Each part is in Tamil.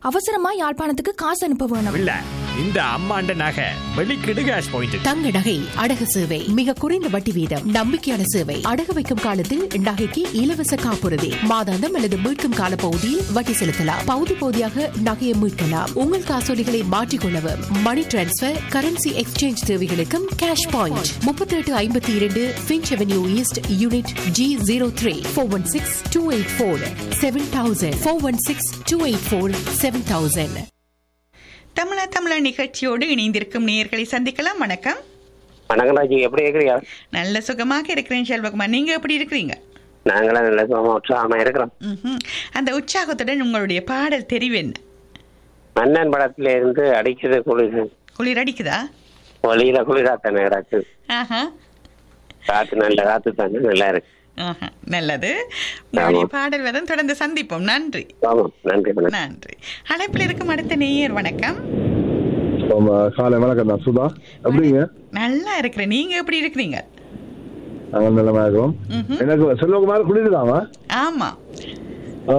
அவசரமா யாழ்ப்பாணத்துக்கு காசு அனுப்ப வேணும் இல்ல இந்த அம்மாண்ட நகை வெளிக்கிடு கேஷ் பாயிண்ட் தங்க நகை அடகு சேவை மிக குறைந்த வட்டி வீதம் நம்பிக்கையான சேவை அடகு வைக்கும் காலத்தில் நகைக்கு இலவச காப்புறுதி மாதாந்தம் அல்லது மீட்கும் கால பகுதியில் வட்டி செலுத்தலாம் பகுதி பகுதியாக நகையை மீட்கலாம் உங்கள் காசோலிகளை மாற்றிக்கொள்ளவும் மணி டிரான்ஸ்பர் கரன்சி எக்ஸ்சேஞ்ச் தேவைகளுக்கும் கேஷ் பாயிண்ட் முப்பத்தி எட்டு ஐம்பத்தி இரண்டு Finch avenue east unit G zero three four one six two eight four seven thousand four one six two eight four seven thousand தமிழா தமிழா நிகழ்ச்சியோடு இணைந்திருக்கும் நேயர்களை சந்திக்கலாம் வணக்கம் வணக்கம் ராஜி எப்படி இருக்கிறீங்க நல்ல சுகமாக இருக்கிறேன் செல்வகுமார் நீங்க எப்படி இருக்கிறீங்க நாங்களாம் நல்ல சுகமா உற்சாகமா இருக்கிறோம் ம்ஹும். அந்த உற்சாகத்துடன் உங்களுடைய பாடல் தெரிவு என்ன மன்னன் படத்துல இருந்து அடிக்குது குளிர் குளிர் அடிக்குதா வழியில குளிராத்தானே கிடக்கு ஆஹா காத்து நல்ல காத்து தானே நல்லா இருக்கு ஆஹா நல்லது உங்களுடைய ஆமாம். பாடல் வரும் தொடர்ந்து சந்திப்போம் நன்றி ஆமாம் நன்றி வணக்கம் நன்றி அழைப்பில் இருக்கும் அடுத்த நேயர் வணக்கம் ஆமா, காலை வணக்கம் தான் சுதா எப்படிங்க நல்லா இருக்கிறேன் நீங்க எப்படி இருக்கிறீங்க நாங்கள் நல்லமா இருக்கிறோம் ம்ஹும். எனக்கு செல்வகுமார் குளிருதாமா ஆமா ஆ.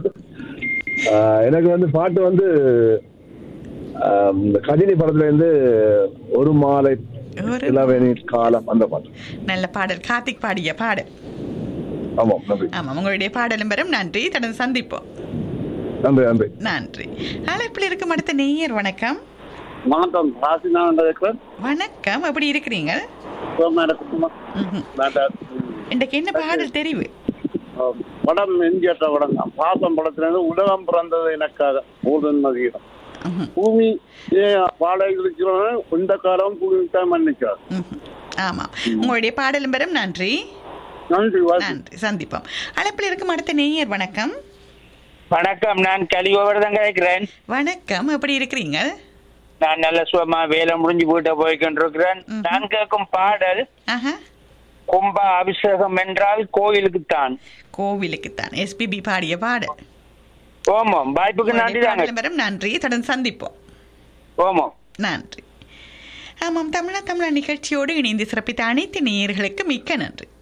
ஆ, எனக்கு வந்து பாட்டு வந்து ஆம், இந்த கஜினி படத்துல இருந்து ஒரு மாலை ஒரு இளவேணி காலம் அந்த பாட்டு நல்ல பாடல் கார்த்திக் பாடிய பாடல் ஆமாம் நன்றி ஆமாம் உங்களுடைய பாடலும் பெறும் நன்றி தொடர்ந்து சந்திப்போம் நன்றி நன்றி நன்றி அழைப்பில் இருக்கும் அடுத்த நேயர் வணக்கம் வணக்கம் ராசினா இருக்கிறேன் வணக்கம் எப்படி இருக்கிறீங்க ம்ஹும். இன்றைக்கு என்ன பாடல் தெரிவு படம் எஞ்சியற்ற படம் தான் பாசம் படத்திலிருந்து உலகம் பிறந்தது எனக்காக பூதன் மகிழம் ம்ஹும். பூமி பாடை இருக்கிறவன் இந்த காலம் பூமி தான் மன்னிச்சார் ம்ஹும். ஆமாம் உங்களுடைய பாடலும் பெறும் நன்றி நன்றி வாசி நன்றி சந்திப்போம் அழைப்பில் இருக்கும் அடுத்த நேயர் வணக்கம் வணக்கம் நான் கலிவர்தன் கேட்கிறேன் வணக்கம் எப்படி இருக்கிறீங்க நான் நல்ல சுகமா வேலை முடிஞ்சு போயிட்டு போய்கொண்டிருக்கிறேன் ம்ஹும். நான் கேட்கும் பாடல் ஆஹா கும்ப அபிஷேகம் என்றால் கோயிலுக்குத்தான் கோவிலுக்குத்தான் எஸ்பிபி பாடிய பாடல் ஓமம் வாய்ப்புக்கு நன்றி உங்களுடைய தாங்க பாடலும் பெறும் நன்றி தொடர்ந்து சந்திப்போம் ஓமம் நன்றி ஆமாம் தமிழா தமிழா நிகழ்ச்சியோடு இணைந்து சிறப்பித்த அனைத்து நேயர்களுக்கு மிக்க நன்றி